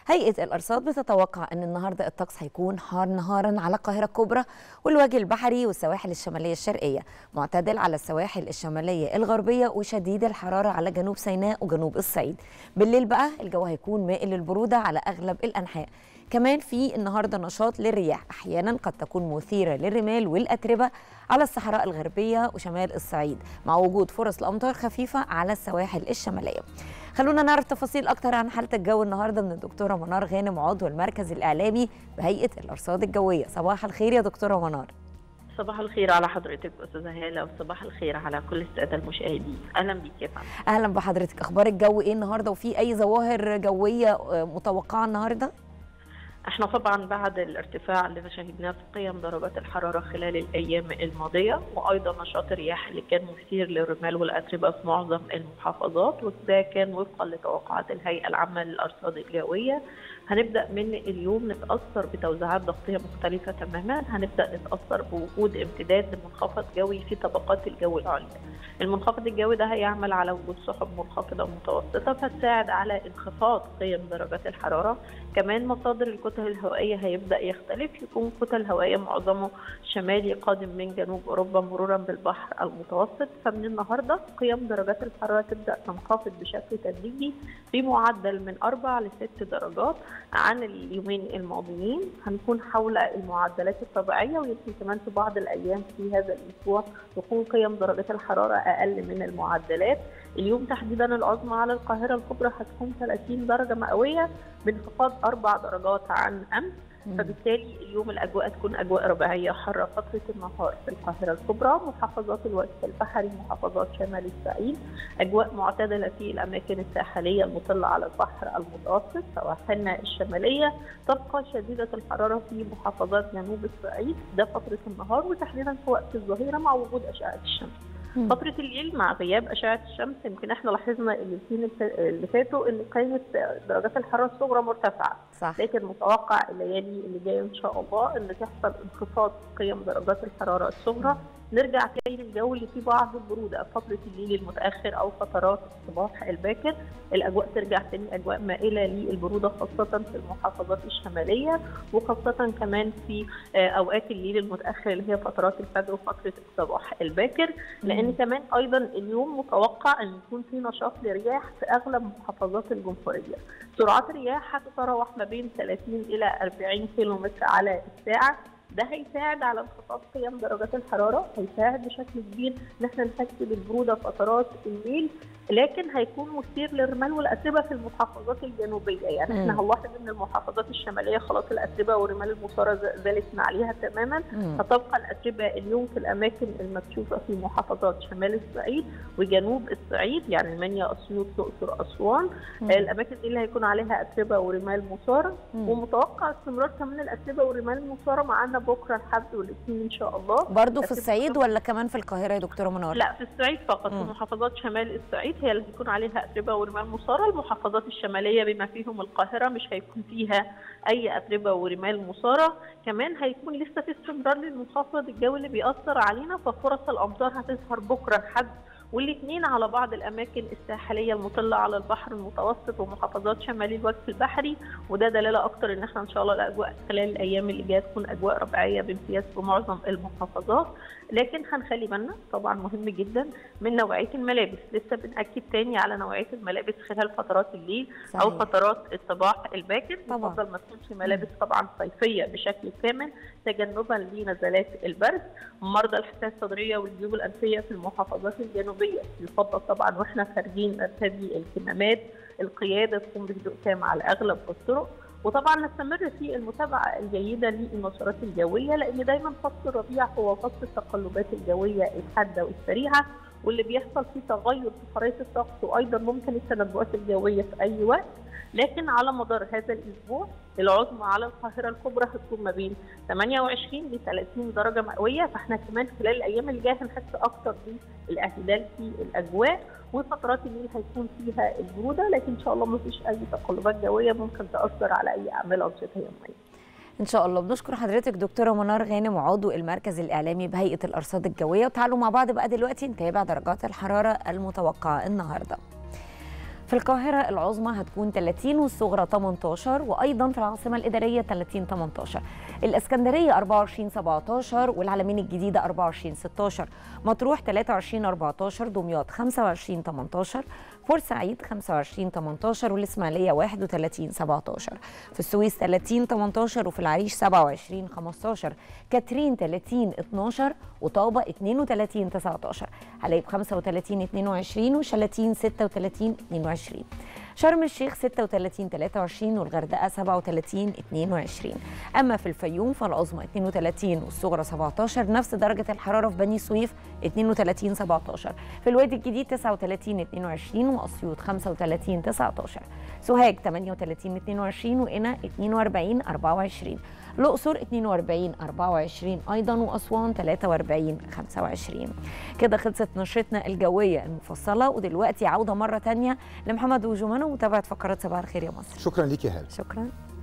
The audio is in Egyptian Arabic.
هيئة الأرصاد بتتوقع أن النهاردة الطقس هيكون حار نهارا على القاهرة الكبرى والوجه البحري والسواحل الشمالية الشرقية معتدل على السواحل الشمالية الغربية وشديد الحرارة على جنوب سيناء وجنوب الصعيد بالليل بقى الجو هيكون مائل للبرودة على أغلب الأنحاء كمان في النهارده نشاط للرياح احيانا قد تكون مثيره للرمال والاتربه على الصحراء الغربيه وشمال الصعيد مع وجود فرص لامطار خفيفه على السواحل الشماليه خلونا نعرف تفاصيل اكتر عن حاله الجو النهارده من الدكتوره منار غانم عضو المركز الاعلامي بهيئه الارصاد الجويه صباح الخير يا دكتوره منار صباح الخير على حضرتك استاذه هاله وصباح الخير على كل الساده المشاهدين اهلا بيك يا فندم اهلا بحضرتك اخبار الجو ايه النهارده وفي اي ظواهر جويه متوقعه النهارده احنا طبعا بعد الارتفاع اللي شهدناه في قيم درجات الحراره خلال الايام الماضيه وايضا نشاط الرياح اللي كان مثير للرمال والاتربه في معظم المحافظات وده كان وفقا لتوقعات الهيئه العامه للارصاد الجويه هنبدا من اليوم نتاثر بتوزيعات ضغطيه مختلفه تماما هنبدا نتاثر بوجود امتداد لمنخفض جوي في طبقات الجو العليا المنخفض الجوي ده هيعمل على وجود سحب منخفضه متوسطه فتساعد على انخفاض قيم درجات الحراره كمان مصادر الكتل الهوائيه هيبدا يختلف يكون كتل هوائيه معظمه شمالي قادم من جنوب اوروبا مرورا بالبحر المتوسط فمن النهارده قيم درجات الحراره تبدا تنخفض بشكل تدريجي في معدل من 4 ل 6 درجات عن اليومين الماضيين هنكون حول المعدلات الطبيعيه ويمكن كمان في بعض الايام في هذا الاسبوع تكون قيم درجات الحراره اقل من المعدلات اليوم تحديدا العظمى على القاهره الكبرى هتكون 30 درجه مئويه بانخفاض اربع درجات عن امس فبالتالي اليوم الاجواء تكون اجواء ربيعيه حاره فتره النهار في القاهره الكبرى محافظات الوجه البحري محافظات شمال الصعيد اجواء معتدله في الاماكن الساحليه المطله على البحر المتوسط سواحلنا الشماليه تبقى شديده الحراره في محافظات جنوب الصعيد ده فتره النهار وتحديدا في وقت الظهيره مع وجود اشعه الشمس فترة الليل مع غياب أشعة الشمس يمكن احنا لاحظنا الاثنين اللي فاتوا ان قيمة درجات الحرارة الصغرى مرتفعة صح. لكن متوقع الليالي اللي جاية إن شاء الله ان تحصل انخفاض قيم درجات الحرارة الصغرى نرجع تاني للجو اللي فيه بعض البرودة فترة الليل المتأخر أو فترات الصباح الباكر الأجواء ترجع تاني أجواء مائلة للبرودة خاصة في المحافظات الشمالية وخاصة كمان في أوقات الليل المتأخر اللي هي فترات الفجر وفترة الصباح الباكر لأن كمان أيضا اليوم متوقع أن يكون في نشاط لرياح في أغلب محافظات الجمهورية سرعات الرياح هتتراوح ما بين 30 إلى 40 كيلومتر على الساعة ده هيساعد على انخفاض قيم درجات الحراره هيساعد بشكل كبير ان احنا نحس بالبروده فترات الليل لكن هيكون مثير للرمال والاتربه في المحافظات الجنوبيه يعني مم. احنا هنلاحظ ان المحافظات الشماليه خلاص الاتربه والرمال المثاره زالت من عليها تماما مم. فتبقى الاتربه اليوم في الاماكن المكشوفه في محافظات شمال الصعيد وجنوب الصعيد يعني المنيا اسيوط الاقصر اسوان مم. الاماكن دي اللي هيكون عليها اتربه ورمال مثاره مم. ومتوقع استمرار كمان الاتربه والرمال المثاره معانا بكره الحد والاثنين ان شاء الله برضو في لكن الصعيد ولا كمان في القاهره يا دكتوره منار لا في الصعيد فقط مم. في محافظات شمال الصعيد هي اللي هيكون عليها اتربه ورمال مثاره المحافظات الشماليه بما فيهم القاهره مش هيكون فيها اي اتربه ورمال مثاره كمان هيكون لسه في استمرار للمنخفض الجوي اللي بيأثر علينا ففرص الامطار هتظهر بكره الحد والاثنين على بعض الاماكن الساحليه المطله على البحر المتوسط ومحافظات شمال الوجه البحري وده دلاله اكتر ان احنا ان شاء الله الاجواء خلال الايام اللي جايه تكون اجواء ربيعيه بامتياز في معظم المحافظات لكن هنخلي بالنا طبعا مهم جدا من نوعيه الملابس لسه بناكد تاني على نوعيه الملابس خلال فترات الليل صحيح. او فترات الصباح الباكر طبعاً. يفضل ما تكونش ملابس طبعا صيفيه بشكل كامل تجنبا لنزلات البرد مرضى الحساسيه الصدريه والجيوب الانفيه في المحافظات الجنوبيه يفضل طبعا واحنا خارجين نرتدي الكمامات القياده تكون بهدوء تام على اغلب الطرق وطبعا نستمر في المتابعه الجيده للنشرات الجويه لان دايما فصل الربيع هو فصل التقلبات الجويه الحاده والسريعه واللي بيحصل فيه تغير في خرائط الطقس وايضا ممكن التنبؤات الجويه في اي وقت لكن على مدار هذا الاسبوع العظمى على القاهره الكبرى هتكون ما بين 28 ل 30 درجه مئويه فاحنا كمان خلال الايام اللي جايه هنحس اكتر بالاعتدال في الاجواء وفترات الليل هيكون فيها البروده لكن ان شاء الله ما فيش اي تقلبات جويه ممكن تاثر على اي اعمال انشطه يوميه. ان شاء الله بنشكر حضرتك دكتوره منار غانم عضو المركز الاعلامي بهيئه الارصاد الجويه وتعالوا مع بعض بقى دلوقتي نتابع درجات الحراره المتوقعه النهارده في القاهرة العظمى هتكون 30 والصغرى 18 وأيضا في العاصمة الإدارية 30 18 الإسكندرية 24 17 والعلمين الجديدة 24 16 مطروح 23 14 دمياط 25 18 بورسعيد 25 18 والإسماعيلية 31 17 في السويس 30 18 وفي العريش 27 15 كاترين 30 12 وطابة 32 19 حلايب 35 22 وشلاتين 36 22 شرم الشيخ 36 23 والغردقة 37 22 أما في الفيوم فالعظمى 32 والصغرى 17 نفس درجة الحرارة في بني سويف 32 17 في الوادي الجديد 39 22 وأسيوط 35 19 سوهاج 38 22 وقنا 42 24 الأقصر 42 24 أيضا وأسوان 43 25 كده خلصت نشرتنا الجوية المفصلة ودلوقتي عودة مرة تانية لمحمد وجمانة ومتابعة فقرات صباح الخير يا مصر شكرا ليك يا هاله شكرا